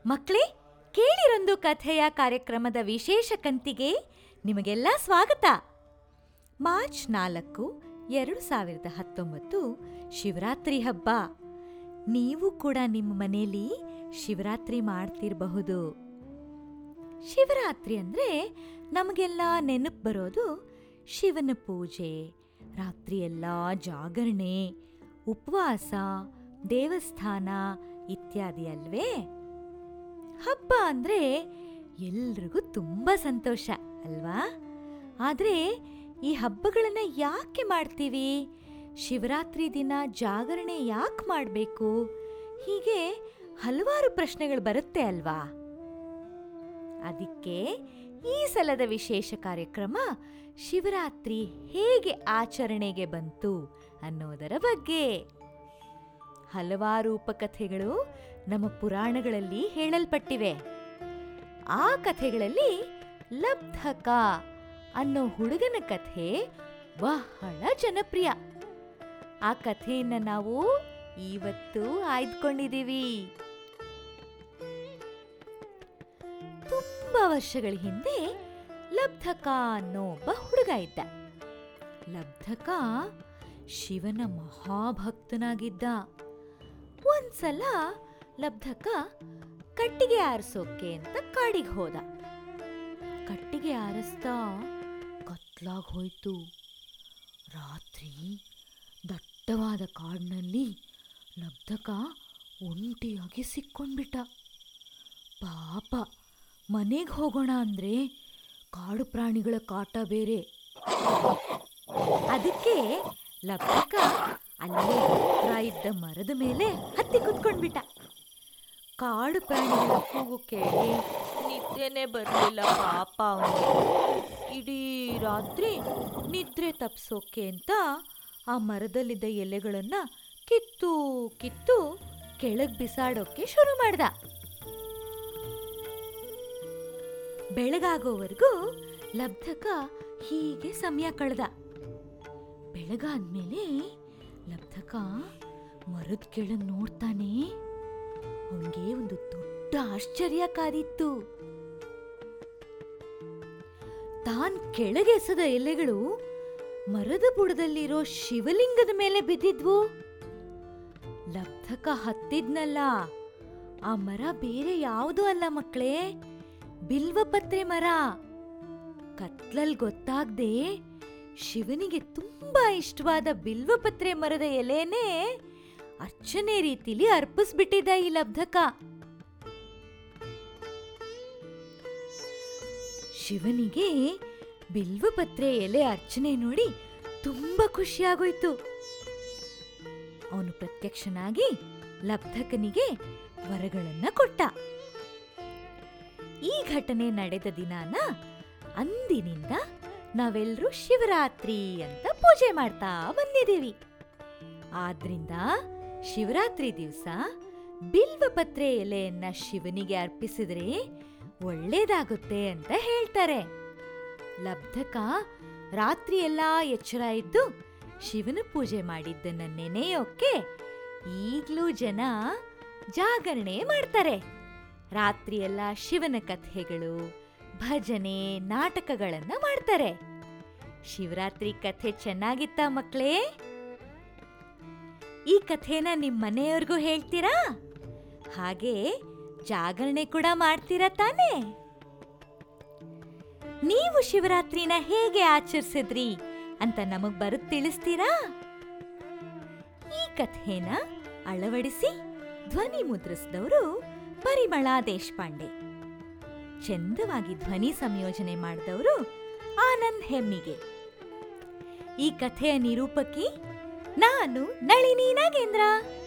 ಮಕ್ಕಳೇ ಕೇಳಿರೊಂದು ಕಥೆಯ ಕಾರ್ಯಕ್ರಮದ ವಿಶೇಷ ಕಂತಿಗೆ ನಿಮಗೆಲ್ಲ ಸ್ವಾಗತ ಮಾರ್ಚ್ ನಾಲ್ಕು ಎರಡು ಸಾವಿರದ ಹತ್ತೊಂಬತ್ತು ಶಿವರಾತ್ರಿ ಹಬ್ಬ ನೀವು ಕೂಡ ನಿಮ್ಮ ಮನೆಯಲ್ಲಿ ಶಿವರಾತ್ರಿ ಮಾಡ್ತಿರಬಹುದು ಶಿವರಾತ್ರಿ ಅಂದರೆ ನಮಗೆಲ್ಲ ನೆನಪು ಬರೋದು ಶಿವನ ಪೂಜೆ ರಾತ್ರಿಯೆಲ್ಲ ಜಾಗರಣೆ ಉಪವಾಸ ದೇವಸ್ಥಾನ ಇತ್ಯಾದಿ ಅಲ್ವೇ ಹಬ್ಬ ಅಂದರೆ ಎಲ್ರಿಗೂ ತುಂಬ ಸಂತೋಷ ಅಲ್ವಾ ಆದರೆ ಈ ಹಬ್ಬಗಳನ್ನು ಯಾಕೆ ಮಾಡ್ತೀವಿ ಶಿವರಾತ್ರಿ ದಿನ ಜಾಗರಣೆ ಯಾಕೆ ಮಾಡಬೇಕು ಹೀಗೆ ಹಲವಾರು ಪ್ರಶ್ನೆಗಳು ಬರುತ್ತೆ ಅಲ್ವಾ ಅದಕ್ಕೆ ಈ ಸಲದ ವಿಶೇಷ ಕಾರ್ಯಕ್ರಮ ಶಿವರಾತ್ರಿ ಹೇಗೆ ಆಚರಣೆಗೆ ಬಂತು ಅನ್ನೋದರ ಬಗ್ಗೆ ಹಲವಾರು ಉಪಕಥೆಗಳು ನಮ್ಮ ಪುರಾಣಗಳಲ್ಲಿ ಹೇಳಲ್ಪಟ್ಟಿವೆ ಆ ಕಥೆಗಳಲ್ಲಿ ಲಬ್ಧಕ ಅನ್ನೋ ಹುಡುಗನ ಕಥೆ ಬಹಳ ಜನಪ್ರಿಯ ಆ ಕಥೆಯನ್ನ ನಾವು ಇವತ್ತು ಆಯ್ದುಕೊಂಡಿದ್ದೀವಿ ತುಂಬಾ ವರ್ಷಗಳ ಹಿಂದೆ ಲಬ್ಧಕ ಅನ್ನೋ ಒಬ್ಬ ಹುಡುಗ ಇದ್ದ ಲಬ್ಧಕ ಶಿವನ ಮಹಾಭಕ್ತನಾಗಿದ್ದ ಒಂದ್ಸಲ ಲಬ್ಧಕ ಕಟ್ಟಿಗೆ ಆರಿಸೋಕೆ ಅಂತ ಕಾಡಿಗೆ ಹೋದ ಕಟ್ಟಿಗೆ ಆರಿಸ್ತಾ ಕತ್ಲಾಗ್ ಹೋಯ್ತು ರಾತ್ರಿ ದಟ್ಟವಾದ ಕಾಡಿನಲ್ಲಿ ಲಬ್ಧಕ ಒಂಟಿಯಾಗಿ ಸಿಕ್ಕೊಂಡ್ಬಿಟ್ಟ ಪಾಪ ಮನೆಗೆ ಹೋಗೋಣ ಅಂದ್ರೆ ಕಾಡು ಪ್ರಾಣಿಗಳ ಕಾಟ ಬೇರೆ ಅದಕ್ಕೆ ಲಬ್ಧಕ ಅಲ್ಲೇ ಹತ್ರ ಇದ್ದ ಮರದ ಮೇಲೆ ಹತ್ತಿ ಕುತ್ಕೊಂಡ್ಬಿಟ್ಟ ಕಾಡು ಪ್ರಾಣಿಗಳ ಕೂಗು ಕೇಳಿ ನಿದ್ದೆನೆ ಬರಲಿಲ್ಲ ಪಾಪ ಅವನಿಗೆ ಇಡೀ ರಾತ್ರಿ ನಿದ್ರೆ ತಪ್ಸೋಕೆ ಅಂತ ಆ ಮರದಲ್ಲಿದ್ದ ಎಲೆಗಳನ್ನ ಕಿತ್ತು ಕಿತ್ತು ಕೆಳಗ್ ಬಿಸಾಡೋಕೆ ಶುರು ಮಾಡ್ದ ಬೆಳಗಾಗೋವರೆಗೂ ಲಬ್ಧಕ ಹೀಗೆ ಸಮಯ ಕಳೆದ ಬೆಳಗಾದ್ಮೇಲೆ ಲಬ್ಧಕ ಮರದ ಕೆಳಗ್ ನೋಡ್ತಾನೆ ಅವನಿಗೆ ಒಂದು ದೊಡ್ಡ ಆಶ್ಚರ್ಯ ಕಾದಿತ್ತು ತಾನ್ ಕೆಳಗೆಸದ ಎಲೆಗಳು ಮರದ ಬುಡದಲ್ಲಿರೋ ಶಿವಲಿಂಗದ ಮೇಲೆ ಬಿದ್ದಿದ್ವು ಲಬ್ಧಕ ಹತ್ತಿದ್ನಲ್ಲ ಆ ಮರ ಬೇರೆ ಯಾವುದೂ ಅಲ್ಲ ಮಕ್ಕಳೇ ಬಿಲ್ವಪತ್ರೆ ಮರ ಕತ್ಲಲ್ ಗೊತ್ತಾಗ್ದೆ ಶಿವನಿಗೆ ತುಂಬಾ ಇಷ್ಟವಾದ ಬಿಲ್ವಪತ್ರೆ ಮರದ ಎಲೆನೇ ಅರ್ಚನೆ ರೀತಿಲಿ ಅರ್ಪಿಸ್ಬಿಟ್ಟಿದ್ದ ಈ ಲಬ್ಧಕ ಶಿವನಿಗೆ ಬಿಲ್ವಪತ್ರೆ ಎಲೆ ಅರ್ಚನೆ ನೋಡಿ ತುಂಬಾ ಖುಷಿಯಾಗೋಯ್ತು ಅವನು ಪ್ರತ್ಯಕ್ಷನಾಗಿ ಲಬ್ಧಕನಿಗೆ ವರಗಳನ್ನ ಕೊಟ್ಟ ಈ ಘಟನೆ ನಡೆದ ದಿನಾನ ಅಂದಿನಿಂದ ನಾವೆಲ್ಲರೂ ಶಿವರಾತ್ರಿ ಅಂತ ಪೂಜೆ ಮಾಡ್ತಾ ಬಂದಿದ್ದೀವಿ ಆದ್ರಿಂದ ಶಿವರಾತ್ರಿ ದಿವಸ ಬಿಲ್ವಪತ್ರೆ ಎಲೆಯನ್ನ ಶಿವನಿಗೆ ಅರ್ಪಿಸಿದ್ರೆ ಒಳ್ಳೇದಾಗುತ್ತೆ ಅಂತ ಹೇಳ್ತಾರೆ ಲಬ್ಧಕ ರಾತ್ರಿ ಎಲ್ಲ ಎಚ್ಚರ ಇದ್ದು ಶಿವನ ಪೂಜೆ ಮಾಡಿದ್ದನ್ನ ನೆನೆಯೋಕೆ ಈಗ್ಲೂ ಜನ ಜಾಗರಣೆ ಮಾಡ್ತಾರೆ ರಾತ್ರಿ ಎಲ್ಲ ಶಿವನ ಕಥೆಗಳು ಭಜನೆ ನಾಟಕಗಳನ್ನ ಮಾಡ್ತಾರೆ ಶಿವರಾತ್ರಿ ಕಥೆ ಚೆನ್ನಾಗಿತ್ತ ಮಕ್ಕಳೇ ಈ ಕಥೆನ ನಿಮ್ ಮನೆಯವ್ರಿಗೂ ಹೇಳ್ತೀರಾ ಹಾಗೆ ಜಾಗರಣೆ ಕೂಡ ಮಾಡ್ತೀರಾ ತಾನೇ ನೀವು ಶಿವರಾತ್ರಿನ ಹೇಗೆ ಆಚರಿಸಿದ್ರಿ ಅಂತ ನಮಗ್ ಬರುತ್ ತಿಳಿಸ್ತೀರಾ ಈ ಕಥೆನ ಅಳವಡಿಸಿ ಧ್ವನಿ ಮುದ್ರಿಸಿದವರು ಪರಿಮಳ ದೇಶಪಾಂಡೆ ಚಂದವಾಗಿ ಧ್ವನಿ ಸಂಯೋಜನೆ ಮಾಡಿದವರು ಆನಂದ್ ಹೆಮ್ಮಿಗೆ ಈ ಕಥೆಯ ನಿರೂಪಕಿ ನಾನು ನಳಿನಿ ನಾಗೇಂದ್ರ